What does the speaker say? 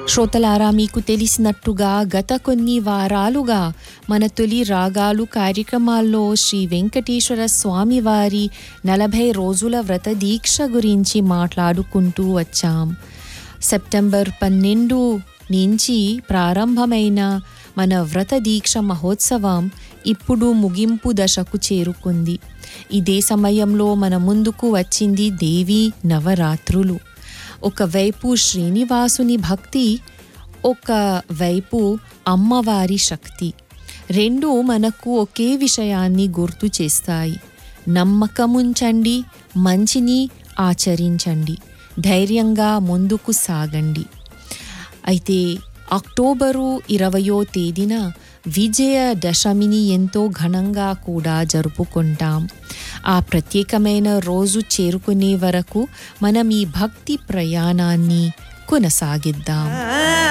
శ్రోతలారా మీకు తెలిసినట్టుగా గత కొన్ని వారాలుగా మన తొలి రాగాలు కార్యక్రమాల్లో శ్రీ వెంకటేశ్వర స్వామి వారి నలభై రోజుల వ్రత దీక్ష గురించి మాట్లాడుకుంటూ వచ్చాం సెప్టెంబర్ పన్నెండు నుంచి ప్రారంభమైన మన వ్రత దీక్ష మహోత్సవం ఇప్పుడు ముగింపు దశకు చేరుకుంది ఇదే సమయంలో మన ముందుకు వచ్చింది దేవి నవరాత్రులు ఒకవైపు శ్రీనివాసుని భక్తి ఒకవైపు అమ్మవారి శక్తి రెండు మనకు ఒకే విషయాన్ని గుర్తు చేస్తాయి నమ్మకముంచండి మంచిని ఆచరించండి ధైర్యంగా ముందుకు సాగండి అయితే అక్టోబరు ఇరవయో తేదీన విజయ దశమిని ఎంతో ఘనంగా కూడా జరుపుకుంటాం ఆ ప్రత్యేకమైన రోజు చేరుకునే వరకు మనం ఈ భక్తి ప్రయాణాన్ని కొనసాగిద్దాం